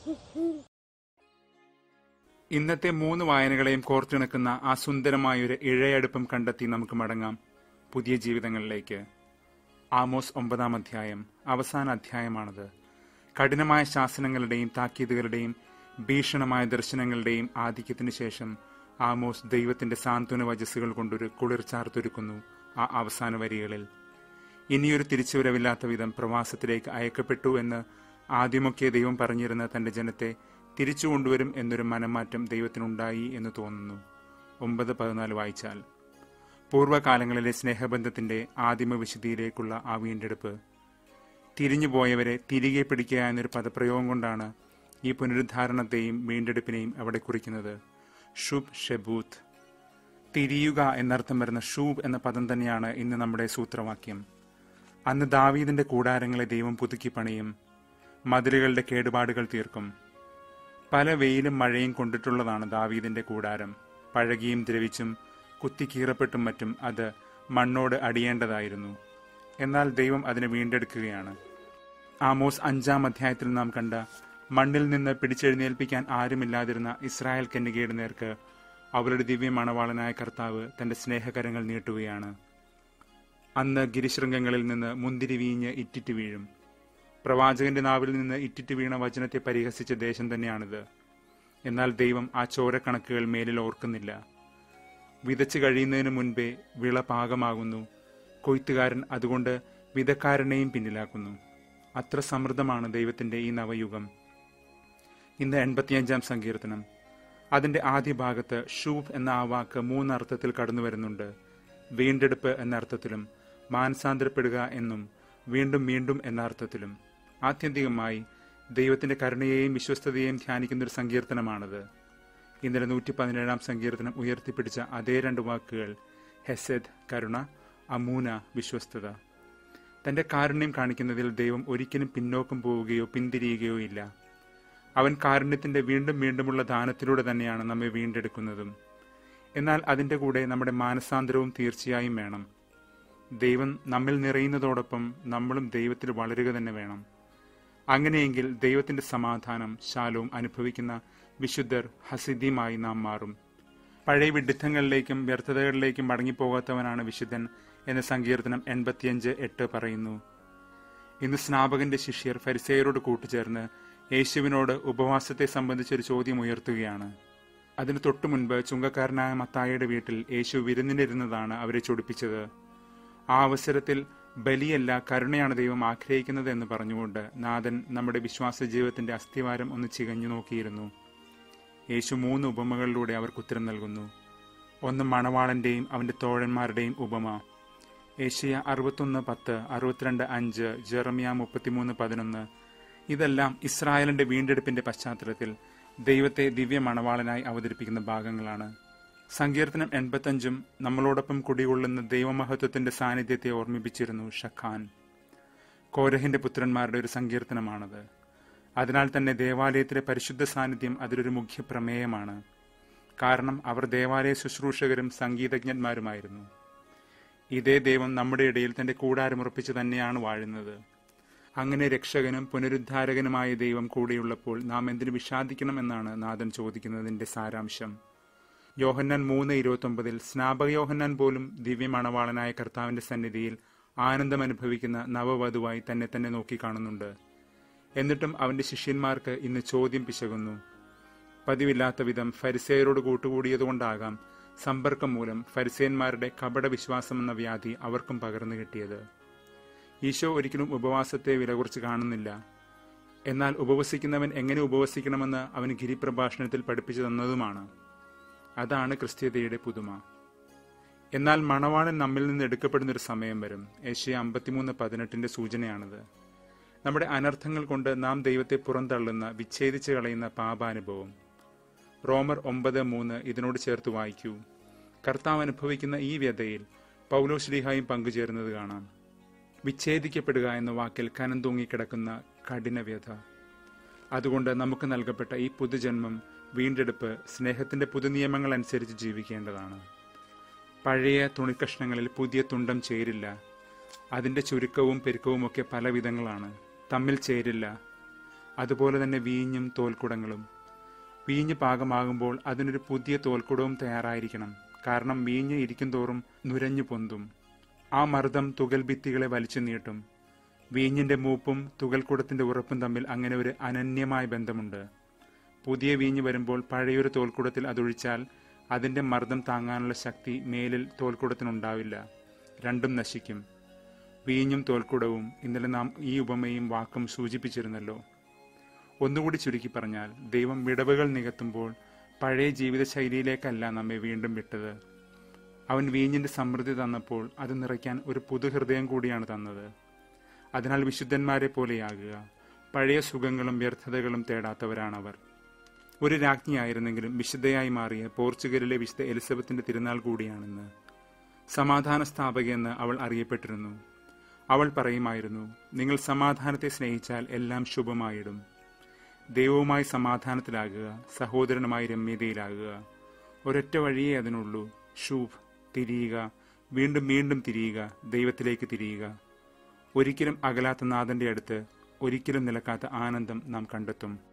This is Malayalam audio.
ഇന്നത്തെ മൂന്ന് വായനകളെയും കോർത്തിണക്കുന്ന ആ സുന്ദരമായൊരു ഇഴയടുപ്പം കണ്ടെത്തി നമുക്ക് മടങ്ങാം പുതിയ ജീവിതങ്ങളിലേക്ക് ആമോസ് ഒമ്പതാം അധ്യായം അവസാന അധ്യായമാണത് കഠിനമായ ശാസനങ്ങളുടെയും താക്കീതുകളുടെയും ഭീഷണമായ ദർശനങ്ങളുടെയും ആധിക്യത്തിനു ശേഷം ആമോസ് ദൈവത്തിന്റെ സാന്ത്വന വചസ്സുകൾ കൊണ്ടൊരു കുളിർച്ചാർത്തൊരുക്കുന്നു ആ അവസാന വരികളിൽ ഇനിയൊരു തിരിച്ചുവരവില്ലാത്ത വിധം പ്രവാസത്തിലേക്ക് അയക്കപ്പെട്ടു എന്ന് ആദ്യമൊക്കെ ദൈവം പറഞ്ഞിരുന്ന തന്റെ ജനത്തെ തിരിച്ചു കൊണ്ടുവരും എന്നൊരു മനംമാറ്റം ദൈവത്തിനുണ്ടായി എന്ന് തോന്നുന്നു ഒമ്പത് പതിനാല് വായിച്ചാൽ പൂർവ്വകാലങ്ങളിലെ സ്നേഹബന്ധത്തിന്റെ ആദിമ വിശുദ്ധിയിലേക്കുള്ള ആ വീണ്ടെടുപ്പ് തിരിഞ്ഞുപോയവരെ തിരികെ പിടിക്കുക എന്നൊരു പദപ്രയോഗം കൊണ്ടാണ് ഈ പുനരുദ്ധാരണത്തെയും വീണ്ടെടുപ്പിനെയും അവിടെ കുറിക്കുന്നത് ഷുബ് ഷെബൂത്ത് തിരിയുക എന്നർത്ഥം വരുന്ന ഷൂബ് എന്ന പദം തന്നെയാണ് ഇന്ന് നമ്മുടെ സൂത്രവാക്യം അന്ന് ദാവീദിന്റെ കൂടാരങ്ങളെ ദൈവം പുതുക്കി പണിയും മതിലുകളുടെ കേടുപാടുകൾ തീർക്കും പല വെയിലും മഴയും കൊണ്ടിട്ടുള്ളതാണ് ദാവീദിന്റെ കൂടാരം പഴകിയും ദ്രവിച്ചും കുത്തിക്കീറപ്പെട്ടും മറ്റും അത് മണ്ണോട് അടിയേണ്ടതായിരുന്നു എന്നാൽ ദൈവം അതിനെ വീണ്ടെടുക്കുകയാണ് ആമോസ് അഞ്ചാം അധ്യായത്തിൽ നാം കണ്ട മണ്ണിൽ നിന്ന് പിടിച്ചെഴുന്നേൽപ്പിക്കാൻ ആരുമില്ലാതിരുന്ന ഇസ്രായേൽ കന്യകയുടെ നേർക്ക് അവളുടെ ദിവ്യ മണവാളനായ കർത്താവ് തന്റെ സ്നേഹകരങ്ങൾ നീട്ടുകയാണ് അന്ന് ഗിരിശൃംഗങ്ങളിൽ നിന്ന് മുന്തിരി വീഞ്ഞ് ഇറ്റിറ്റ് വീഴും പ്രവാചകന്റെ നാവിൽ നിന്ന് ഇറ്റിറ്റ് വീണ വചനത്തെ പരിഹസിച്ച ദേശം തന്നെയാണിത് എന്നാൽ ദൈവം ആ ചോരക്കണക്കുകൾ മേലിൽ ഓർക്കുന്നില്ല വിതച്ചു കഴിയുന്നതിന് മുൻപേ വിള പാകമാകുന്നു കൊയ്ത്തുകാരൻ അതുകൊണ്ട് വിതക്കാരനെയും പിന്നിലാക്കുന്നു അത്ര സമൃദ്ധമാണ് ദൈവത്തിന്റെ ഈ നവയുഗം ഇന്ന് എൺപത്തിയഞ്ചാം സങ്കീർത്തനം അതിന്റെ ആദ്യ ഭാഗത്ത് ഷൂഫ് എന്ന ആ വാക്ക് മൂന്നർത്ഥത്തിൽ കടന്നു വരുന്നുണ്ട് വീണ്ടെടുപ്പ് എന്ന അർത്ഥത്തിലും മാനസാന്തരപ്പെടുക എന്നും വീണ്ടും വീണ്ടും എന്ന അർത്ഥത്തിലും ആത്യന്തികമായി ദൈവത്തിന്റെ കരുണയെയും വിശ്വസ്തതയെയും ധ്യാനിക്കുന്ന ഒരു സങ്കീർത്തനമാണത് ഇന്നലെ നൂറ്റി പതിനേഴാം സങ്കീർത്തനം ഉയർത്തിപ്പിടിച്ച അതേ രണ്ട് വാക്കുകൾ ഹെസെദ് കരുണ അമൂന വിശ്വസ്തത തന്റെ കാരുണ്യം കാണിക്കുന്നതിൽ ദൈവം ഒരിക്കലും പിന്നോക്കം പോവുകയോ പിന്തിരിയുകയോ ഇല്ല അവൻ കാരുണ്യത്തിന്റെ വീണ്ടും വീണ്ടുമുള്ള ദാനത്തിലൂടെ തന്നെയാണ് നമ്മെ വീണ്ടെടുക്കുന്നതും എന്നാൽ അതിന്റെ കൂടെ നമ്മുടെ മാനസാന്തരവും തീർച്ചയായും വേണം ദൈവം നമ്മിൽ നിറയുന്നതോടൊപ്പം നമ്മളും ദൈവത്തിൽ വളരുക തന്നെ വേണം അങ്ങനെയെങ്കിൽ ദൈവത്തിന്റെ സമാധാനം ശാലവും അനുഭവിക്കുന്ന വിശുദ്ധർ ഹസിദ്യമായി നാം മാറും പഴയ വിഡിത്തങ്ങളിലേക്കും വ്യർത്ഥതകളിലേക്കും മടങ്ങിപ്പോകാത്തവനാണ് വിശുദ്ധൻ എന്ന സങ്കീർത്തനം എൺപത്തിയഞ്ച് എട്ട് പറയുന്നു ഇന്ന് സ്നാപകന്റെ ശിഷ്യർ ഫരിസേയരോട് കൂട്ടുചേർന്ന് യേശുവിനോട് ഉപവാസത്തെ സംബന്ധിച്ചൊരു ചോദ്യം ഉയർത്തുകയാണ് അതിനു തൊട്ടു മുൻപ് ചുങ്കക്കാരനായ മത്തായിയുടെ വീട്ടിൽ യേശു വിരുന്നിനിരുന്നതാണ് അവരെ ചൊടിപ്പിച്ചത് ആ അവസരത്തിൽ ബലിയല്ല കരുണയാണ് ദൈവം ആഗ്രഹിക്കുന്നത് എന്ന് പറഞ്ഞുകൊണ്ട് നാഥൻ നമ്മുടെ വിശ്വാസ ജീവിതത്തിന്റെ അസ്ഥിവാരം ഒന്ന് ചികഞ്ഞു നോക്കിയിരുന്നു യേശു മൂന്ന് ഉപമകളിലൂടെ അവർക്ക് ഉത്തരം നൽകുന്നു ഒന്ന് മണവാളന്റെയും അവന്റെ തോഴന്മാരുടെയും ഉപമ ഏഷ്യ അറുപത്തൊന്ന് പത്ത് അറുപത്തിരണ്ട് അഞ്ച് ജെറമിയ മുപ്പത്തിമൂന്ന് പതിനൊന്ന് ഇതെല്ലാം ഇസ്രായേലിന്റെ വീണ്ടെടുപ്പിന്റെ പശ്ചാത്തലത്തിൽ ദൈവത്തെ ദിവ്യ മണവാളനായി അവതരിപ്പിക്കുന്ന ഭാഗങ്ങളാണ് സങ്കീർത്തനം എൺപത്തഞ്ചും നമ്മളോടൊപ്പം കുടികൊള്ളുന്ന ദൈവമഹത്വത്തിന്റെ സാന്നിധ്യത്തെ ഓർമ്മിപ്പിച്ചിരുന്നു ഷഖാൻ കോരഹിന്റെ പുത്രന്മാരുടെ ഒരു സങ്കീർത്തനമാണത് അതിനാൽ തന്നെ ദേവാലയത്തിലെ പരിശുദ്ധ സാന്നിധ്യം അതിലൊരു മുഖ്യ പ്രമേയമാണ് കാരണം അവർ ദേവാലയ ശുശ്രൂഷകരും സംഗീതജ്ഞന്മാരുമായിരുന്നു ഇതേ ദൈവം നമ്മുടെ ഇടയിൽ തന്റെ കൂടാരമുറപ്പിച്ച് തന്നെയാണ് വാഴുന്നത് അങ്ങനെ രക്ഷകനും പുനരുദ്ധാരകനുമായ ദൈവം കൂടെയുള്ളപ്പോൾ നാം എന്തിനു വിഷാദിക്കണമെന്നാണ് നാഥൻ ചോദിക്കുന്നതിന്റെ സാരാംശം യോഹന്നാൻ മൂന്ന് ഇരുപത്തൊമ്പതിൽ സ്നാപക യോഹന്നാൻ പോലും ദിവ്യമണവാളനായ കർത്താവിന്റെ സന്നിധിയിൽ ആനന്ദം അനുഭവിക്കുന്ന നവവധുവായി തന്നെ തന്നെ നോക്കിക്കാണുന്നുണ്ട് എന്നിട്ടും അവന്റെ ശിഷ്യന്മാർക്ക് ഇന്ന് ചോദ്യം പിശകുന്നു പതിവില്ലാത്ത വിധം ഫരിസേയരോട് കൂട്ടുകൂടിയതുകൊണ്ടാകാം സമ്പർക്കം മൂലം ഫരിസേന്മാരുടെ കപട വിശ്വാസം എന്ന വ്യാധി അവർക്കും പകർന്നു കിട്ടിയത് ഈശോ ഒരിക്കലും ഉപവാസത്തെ വിലകുറിച്ച് കാണുന്നില്ല എന്നാൽ ഉപവസിക്കുന്നവൻ എങ്ങനെ ഉപവസിക്കണമെന്ന് അവന് ഗിരിപ്രഭാഷണത്തിൽ പഠിപ്പിച്ചു തന്നതുമാണ് അതാണ് ക്രിസ്ത്യതയുടെ പുതുമ എന്നാൽ മണവാളൻ നമ്മിൽ നിന്ന് എടുക്കപ്പെടുന്ന ഒരു സമയം വരും ഏഷ്യ അമ്പത്തിമൂന്ന് പതിനെട്ടിന്റെ സൂചനയാണിത് നമ്മുടെ അനർത്ഥങ്ങൾ കൊണ്ട് നാം ദൈവത്തെ പുറന്തള്ളുന്ന വിച്ഛേദിച്ച് കളയുന്ന പാപാനുഭവം റോമർ ഒമ്പത് മൂന്ന് ഇതിനോട് ചേർത്ത് വായിക്കൂ കർത്താവ് അനുഭവിക്കുന്ന ഈ വ്യതയിൽ പൗലോശ്ലീഹായും പങ്കുചേരുന്നത് കാണാം വിച്ഛേദിക്കപ്പെടുക എന്ന വാക്കിൽ കനം തൂങ്ങിക്കിടക്കുന്ന കഠിന വ്യഥ അതുകൊണ്ട് നമുക്ക് നൽകപ്പെട്ട ഈ പുതുജന്മം വീണ്ടെടുപ്പ് സ്നേഹത്തിന്റെ പുതുനിയമങ്ങൾ അനുസരിച്ച് ജീവിക്കേണ്ടതാണ് പഴയ തുണിക്കഷ്ണങ്ങളിൽ പുതിയ തുണ്ടം ചേരില്ല അതിന്റെ ചുരുക്കവും പെരുക്കവും ഒക്കെ പല വിധങ്ങളാണ് തമ്മിൽ ചേരില്ല അതുപോലെ തന്നെ വീഞ്ഞും തോൽക്കുടങ്ങളും വീഞ്ഞ് പാകമാകുമ്പോൾ അതിനൊരു പുതിയ തോൽക്കുടവും തയ്യാറായിരിക്കണം കാരണം വീഞ്ഞ് ഇരിക്കും തോറും നുരഞ്ഞു പൊന്തും ആ മർദ്ദം തുകൽ ഭിത്തികളെ വലിച്ചു നീട്ടും വീഞ്ഞിന്റെ മൂപ്പും തുകൽക്കുടത്തിന്റെ ഉറപ്പും തമ്മിൽ അങ്ങനെ ഒരു അനന്യമായ ബന്ധമുണ്ട് പുതിയ വീഞ്ഞ് വരുമ്പോൾ പഴയൊരു തോൽക്കുടത്തിൽ അതൊഴിച്ചാൽ അതിന്റെ മർദ്ദം താങ്ങാനുള്ള ശക്തി മേലിൽ തോൽക്കുടത്തിനുണ്ടാവില്ല രണ്ടും നശിക്കും വീഞ്ഞും തോൽക്കുടവും ഇന്നലെ നാം ഈ ഉപമയും വാക്കും സൂചിപ്പിച്ചിരുന്നല്ലോ ഒന്നുകൂടി ചുരുക്കി പറഞ്ഞാൽ ദൈവം വിടവുകൾ നികത്തുമ്പോൾ പഴയ ജീവിതശൈലിയിലേക്കല്ല നമ്മെ വീണ്ടും വിട്ടത് അവൻ വീഞ്ഞിന്റെ സമൃദ്ധി തന്നപ്പോൾ അത് നിറയ്ക്കാൻ ഒരു പുതുഹൃദയം കൂടിയാണ് തന്നത് അതിനാൽ വിശുദ്ധന്മാരെ പോലെയാകുക പഴയ സുഖങ്ങളും വ്യർത്ഥതകളും തേടാത്തവരാണവർ ഒരു രാജ്ഞിയായിരുന്നെങ്കിലും വിശുദ്ധയായി മാറിയ പോർച്ചുഗലിലെ വിശുദ്ധ എലിസബത്തിന്റെ തിരുനാൾ കൂടിയാണെന്ന് സമാധാന സ്ഥാപകയെന്ന് അവൾ അറിയപ്പെട്ടിരുന്നു അവൾ പറയുമായിരുന്നു നിങ്ങൾ സമാധാനത്തെ സ്നേഹിച്ചാൽ എല്ലാം ശുഭമായിടും ദൈവവുമായി സമാധാനത്തിലാകുക സഹോദരനുമായി രമ്യതയിലാകുക ഒരൊറ്റ വഴിയേ അതിനുള്ളൂ ഷൂഫ് തിരിയുക വീണ്ടും വീണ്ടും തിരിയുക ദൈവത്തിലേക്ക് തിരിയുക ഒരിക്കലും അകലാത്ത നാഥന്റെ അടുത്ത് ഒരിക്കലും നിലക്കാത്ത ആനന്ദം നാം കണ്ടെത്തും